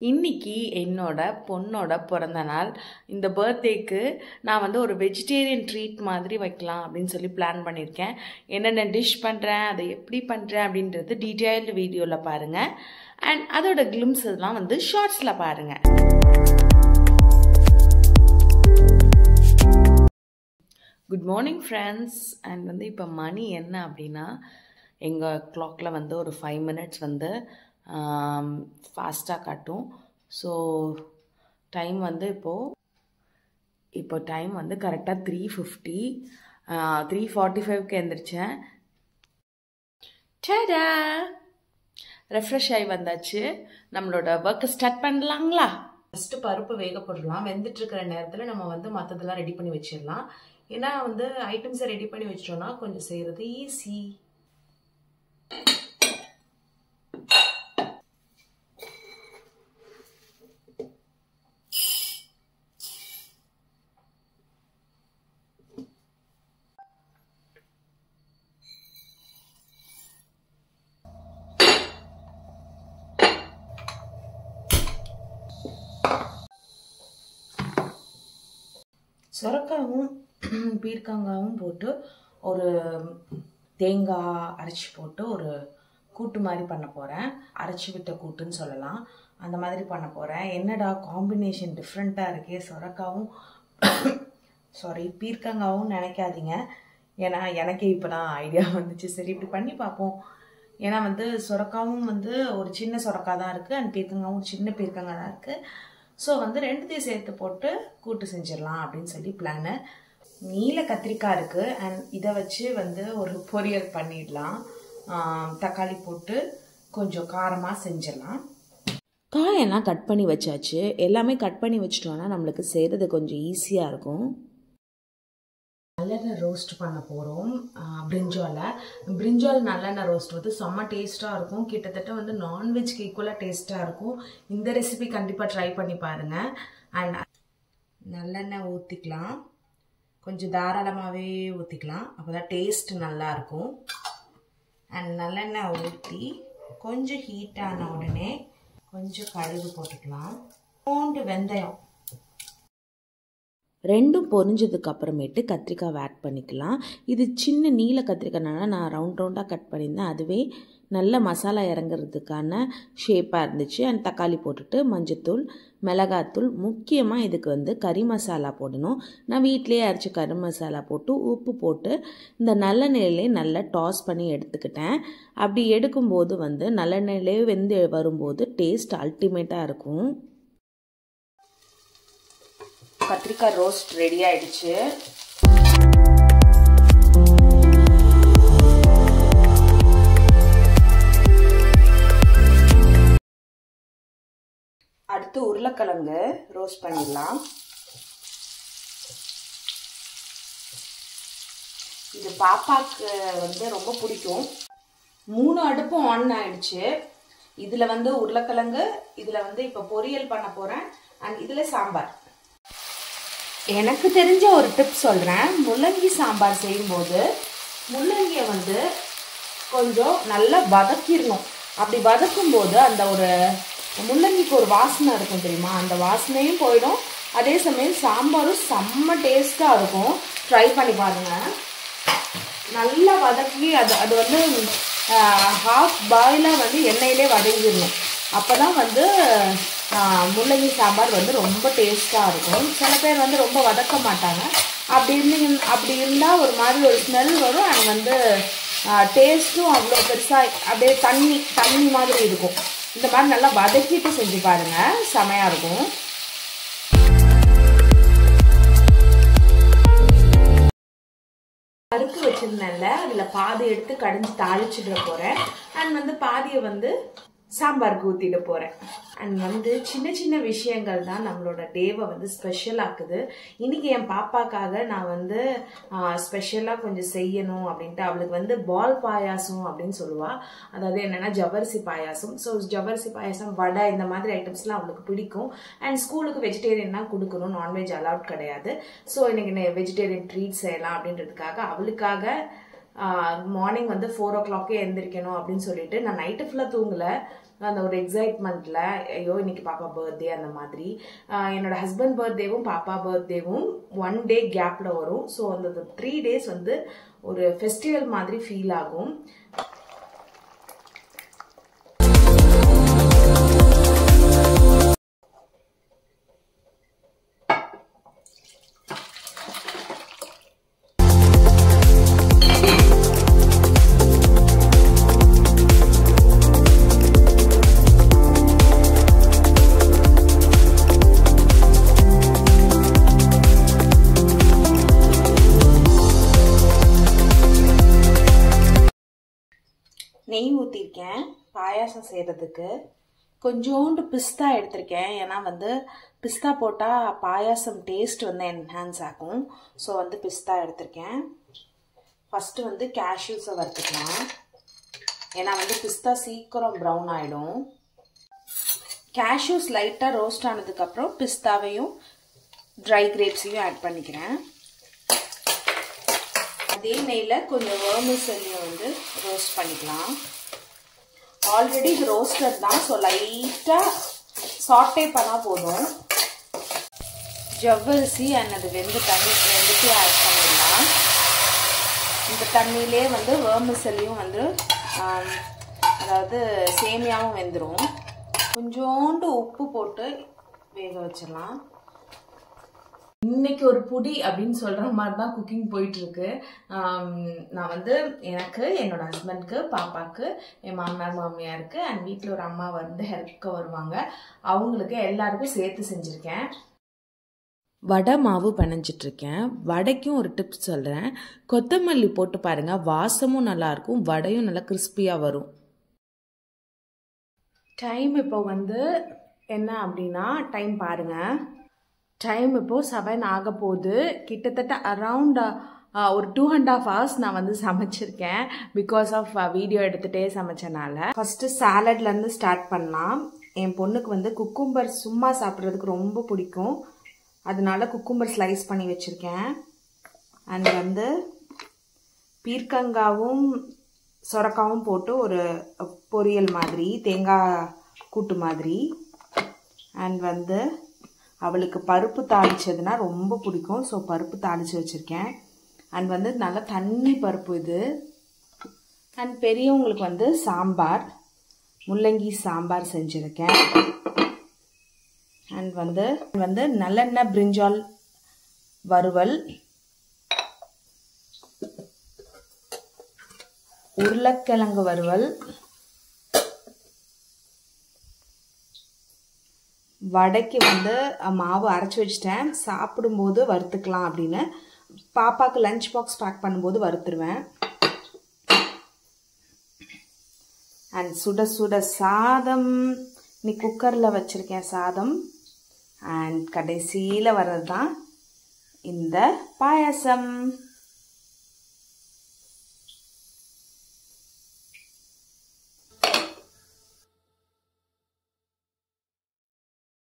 இன்னைக்கு என்னோட பொண்ணோட பிறந்த நாள் இந்த பர்த்டேக்கு நான் வந்து ஒரு வெஜிடேரியன் ட்ரீட் மாதிரி வைக்கலாம் அப்படின்னு சொல்லி பிளான் பண்ணியிருக்கேன் என்னென்ன டிஷ் பண்ணுறேன் அதை எப்படி பண்ணுறேன் அப்படின்றது டீட்டெயில்டு வீடியோவில் பாருங்கள் அண்ட் அதோட கிளிம்ஸ் எல்லாம் வந்து ஷார்ட்ஸில் பாருங்கள் குட் மார்னிங் ஃப்ரெண்ட்ஸ் அண்ட் வந்து இப்போ மணி என்ன அப்படின்னா எங்கள் கிளாக்கில் வந்து ஒரு ஃபைவ் மினிட்ஸ் வந்து ஃபாஸ்ட்டாக காட்டும் ஸோ டைம் வந்து இப்போது இப்போ டைம் வந்து கரெக்டாக த்ரீ ஃபிஃப்டி த்ரீ ஃபார்ட்டி ஃபைவ்க்கு எழுந்திரிச்சேன் டேடா ரெஃப்ரெஷ் ஆகி வந்தாச்சு நம்மளோட ஒர்க்கை ஸ்டார்ட் பண்ணலாங்களா ஃபஸ்ட்டு பருப்பு வேக போடலாம் வெந்துட்டு இருக்கிற நேரத்தில் நம்ம வந்து மற்றதெல்லாம் ரெடி பண்ணி வச்சிடலாம் ஏன்னா வந்து ஐட்டம்ஸை ரெடி பண்ணி வச்சிட்டோம்னா கொஞ்சம் செய்கிறது ஈஸி சுரக்காவும் பீர்க்கங்காவும் போட்டு ஒரு தேங்காய் அரைச்சி போட்டு ஒரு கூட்டு மாதிரி பண்ண போகிறேன் அரைச்சி விட்ட கூட்டுன்னு சொல்லலாம் அந்த மாதிரி பண்ண போகிறேன் என்னடா காம்பினேஷன் டிஃப்ரெண்ட்டாக இருக்கே சுரக்காவும் சாரி பீர்க்கங்காவும் நினைக்காதீங்க ஏன்னா எனக்கே இப்போ தான் ஐடியா வந்துச்சு சரி இப்படி பண்ணி பார்ப்போம் ஏன்னா வந்து சுரக்காவும் வந்து ஒரு சின்ன சுரக்கா தான் இருக்குது அண்ட் பீர்க்கங்காவும் சின்ன பீர்க்கங்காய் தான் இருக்குது ஸோ வந்து ரெண்டுத்தையும் சேர்த்து போட்டு கூட்டு செஞ்சிடலாம் அப்படின்னு சொல்லி பிளானு நீல கத்திரிக்காய் இருக்குது அண்ட் இதை வச்சு வந்து ஒரு பொரியல் பண்ணிடலாம் தக்காளி போட்டு கொஞ்சம் காரமாக செஞ்சிடலாம் காயெல்லாம் கட் பண்ணி வச்சாச்சு எல்லாமே கட் பண்ணி வச்சிட்டோன்னா நம்மளுக்கு செய்கிறது கொஞ்சம் ஈஸியாக இருக்கும் நல்லெண்ணெய் ரோஸ்ட் பண்ண போகிறோம் பிரிஞ்சாலை பிரிஞ்சால் நல்லெண்ணெய் ரோஸ்ட் வந்து செம்ம டேஸ்ட்டாக இருக்கும் கிட்டத்தட்ட வந்து நான்வெஜ்க்கு ஈக்குவலாக டேஸ்ட்டாக இருக்கும் இந்த ரெசிபி கண்டிப்பாக ட்ரை பண்ணி பாருங்கள் அண்ட் நல்லெண்ணெய் ஊற்றிக்கலாம் கொஞ்சம் தாராளமாகவே ஊற்றிக்கலாம் அப்போ தான் டேஸ்ட் நல்லாயிருக்கும் அண்ட் நல்லெண்ணெய் ஊற்றி கொஞ்சம் ஹீட் ஆன உடனே கொஞ்சம் கடுகு போட்டுக்கலாம் பூண்டு வெந்தயம் ரெண்டும் பொரிஞ்சதுக்கு அப்புறமேட்டு கத்திரிக்காய் ஆட் பண்ணிக்கலாம் இது சின்ன நீல கத்திரிக்காய்னால நான் ரவுண்ட் ரவுண்டாக கட் பண்ணியிருந்தேன் அதுவே நல்ல மசாலா இறங்குறதுக்கான ஷேப்பாக இருந்துச்சு அண்ட் தக்காளி போட்டுட்டு மஞ்சத்தூள் மிளகாத்தூள் முக்கியமாக இதுக்கு வந்து கறி மசாலா போடணும் நான் வீட்டிலேயே அரைச்சி கறி மசாலா போட்டு உப்பு போட்டு இந்த நல்லெண்ணெயிலே நல்லா டாஸ் பண்ணி எடுத்துக்கிட்டேன் அப்படி எடுக்கும்போது வந்து நல்லெண்ணெயிலே வெந்து வரும்போது டேஸ்ட் அல்டிமேட்டாக இருக்கும் கத்திரிக்காய் ரோஸ்ட் ரெடி ஆயிடுச்சு அடுத்து உருளைக்கிழங்கு ரோஸ்ட் பண்ணிடலாம் இது பாப்பாக்கு வந்து ரொம்ப பிடிக்கும் மூணு அடுப்பும் ஆன் ஆயிடுச்சு இதில் வந்து உருளைக்கிழங்கு இதில் வந்து இப்போ பொரியல் பண்ண போகிறேன் அண்ட் இதில் சாம்பார் எனக்கு தெரிஞ்ச ஒரு டிப் சொல்கிறேன் முள்ளங்கி சாம்பார் செய்யும்போது முள்ளங்கியை வந்து கொஞ்சம் நல்லா வதக்கிடணும் அப்படி வதக்கும் போது அந்த ஒரு முள்ளங்கிக்கு ஒரு வாசனை இருக்கும் தெரியுமா அந்த வாசனையும் போயிடும் அதே சமயம் சாம்பாரும் செம்ம டேஸ்ட்டாக இருக்கும் ட்ரை பண்ணி பாருங்கள் நல்லா வதக்கி அது அது வந்து ஹாஃப் பாயிலாக வந்து எண்ணெயிலே வதங்கிடணும் அப்போ தான் வந்து முள்ளங்கி சாம்பார் வந்து ரொம்ப டேஸ்ட்டாக இருக்கும் சில பேர் வந்து ரொம்ப வதக்க மாட்டாங்க அப்படி இருந்தீங்க அப்படி இருந்தால் ஒரு மாதிரி ஒரு ஸ்மெல் வரும் அண்ட் வந்து டேஸ்ட்டும் அவ்வளோ பெருசாக அப்படியே தண்ணி தண்ணி மாதிரி இருக்கும் இந்த மாதிரி நல்லா வதக்கிட்டு செஞ்சு பாருங்கள் செமையாக இருக்கும் பருப்பு வச்சுருந்தேன்ல அதில் பாதி எடுத்து கடைஞ்சி தாளிச்சிட போகிறேன் அண்ட் வந்து பாதியை வந்து சாம்பாருக்கு ஊற்றிட போகிறேன் அண்ட் வந்து சின்ன சின்ன விஷயங்கள் தான் நம்மளோட டேவை வந்து ஸ்பெஷல் ஆக்குது இன்னைக்கு என் பாப்பாக்காக நான் வந்து ஸ்பெஷலாக கொஞ்சம் செய்யணும் அப்படின்ட்டு அவளுக்கு வந்து பால் பாயாசம் அப்படின்னு சொல்லுவா அதாவது என்னென்னா ஜவரிசி பாயாசம் ஸோ ஜவரிசி பாயாசம் வடை இந்த மாதிரி ஐட்டம்ஸ்லாம் அவளுக்கு பிடிக்கும் அண்ட் ஸ்கூலுக்கு வெஜிடேரியன் தான் கொடுக்கணும் நான்வெஜ் அலவுட் கிடையாது ஸோ இன்னைக்கு வெஜிடேரியன் ட்ரீட் செய்யலாம் அப்படின்றதுக்காக அவளுக்காக மார்னிங் வந்து ஃபோர் ஓ கிளாக்கே எழுந்திரிக்கணும் அப்படின்னு சொல்லிட்டு நான் நைட்டு ஃபுல்லாக தூங்கலை அந்த ஒரு எக்ஸைட்மெண்ட்டில் ஐயோ இன்னைக்கு பாப்பா பர்த்டே அந்த மாதிரி ஆஹ் என்னோட ஹஸ்பண்ட் பர்த்டேவும் பாப்பா பர்த்டேவும் ஒன் டே கேப்பில் வரும் ஸோ அந்த த்ரீ டேஸ் வந்து ஒரு ஃபெஸ்டிவல் மாதிரி ஃபீல் ஆகும் நெய் ஊற்றிருக்கேன் பாயாசம் செய்கிறதுக்கு கொஞ்சோண்டு பிஸ்தா எடுத்திருக்கேன் ஏன்னா வந்து பிஸ்தா போட்டால் பாயாசம் டேஸ்ட் வந்து என்ஹான்ஸ் ஆகும் ஸோ வந்து பிஸ்தா எடுத்திருக்கேன் ஃபஸ்ட்டு வந்து கேஷ்யூஸை வறுத்துக்கலாம் ஏன்னா வந்து பிஸ்தா சீக்கிரம் ப்ரௌன் ஆகிடும் கேஷ்யூஸ் லைட்டாக ரோஸ்ட் ஆனதுக்கப்புறம் பிஸ்தாவையும் ட்ரை கிரேப்ஸையும் ஆட் பண்ணிக்கிறேன் அதே நெய்யில் கொஞ்சம் வேர்மிசல்லையும் வந்து ரோஸ்ட் பண்ணிக்கலாம் ஆல்ரெடி இது ரோஸ்டட் தான் ஸோ லைட்டாக சாட்டே பண்ணால் போதும் ஜவ்வரிசி அண்ட் அது வெந்து தண்ணி ரெண்டுத்தையும் ஆட் பண்ணிடலாம் இந்த தண்ணியிலே வந்து வேர்மிசல்லையும் வந்து அதாவது சேமியாவும் வெந்துடும் கொஞ்சோண்டு உப்பு போட்டு வேக வச்சிடலாம் இன்னைக்கு ஒரு புடி அப்படின்னு சொல்ற மாதிரி தான் குக்கிங் போயிட்டு இருக்கு நான் வந்து எனக்கு என்னோட ஹஸ்பண்ட்க்கு பாப்பாக்கு என் மாமனார் மாமியாருக்கு அண்ட் வீட்டில் ஒரு அம்மா வந்து ஹெல்ப்க்கு வருவாங்க அவங்களுக்கு எல்லாருக்கும் சேர்த்து செஞ்சுருக்கேன் வடை மாவு பிணைஞ்சிட்ருக்கேன் வடைக்கும் ஒரு டிப்ஸ் சொல்கிறேன் கொத்தமல்லி போட்டு பாருங்கள் வாசமும் நல்லாயிருக்கும் வடையும் நல்லா கிறிஸ்பியாக வரும் டைம் இப்போ வந்து என்ன அப்படின்னா டைம் பாருங்கள் டைம் இப்போது செவன் ஆக போகுது கிட்டத்தட்ட அரவுண்ட் ஒரு டூ அண்ட் ஆஃப் ஹவர்ஸ் நான் வந்து சமைச்சிருக்கேன் பிகாஸ் ஆஃப் வீடியோ எடுத்துகிட்டே சமைச்சனால ஃபஸ்ட்டு சாலட்லேருந்து ஸ்டார்ட் பண்ணலாம் என் பொண்ணுக்கு வந்து குக்கும்பர் சும்மா சாப்பிட்றதுக்கு ரொம்ப பிடிக்கும் அதனால குக்கும்பர் ஸ்லைஸ் பண்ணி வச்சுருக்கேன் அண்ட் வந்து பீர்க்கங்காவும் சொரக்காவும் போட்டு ஒரு பொரியல் மாதிரி தேங்காய் கூட்டு மாதிரி அண்ட் வந்து அவளுக்கு பருப்பு தாளிச்சதுன்னா ரொம்ப பிடிக்கும் ஸோ பருப்பு தாளித்து வச்சுருக்கேன் அண்ட் வந்து நல்லா தண்ணி பருப்பு இது அண்ட் பெரியவங்களுக்கு வந்து சாம்பார் முள்ளங்கி சாம்பார் செஞ்சுருக்கேன் அண்ட் வந்து வந்து நல்லெண்ணெய் பிரிஞ்சால் வறுவல் உருளைக்கிழங்கு வறுவல் வடைக்கு வந்து மாவு அரைச்சி வச்சிட்டேன் சாப்பிடும்போது வறுத்துக்கலாம் அப்படின்னு பாப்பாவுக்கு லஞ்ச் பாக்ஸ் பேக் பண்ணும்போது வறுத்துருவேன் அண்ட் சுட சுட சாதம் நீ குக்கரில் வச்சுருக்கேன் சாதம் அண்ட் கடைசியில் வர்றது தான் இந்த பாயாசம்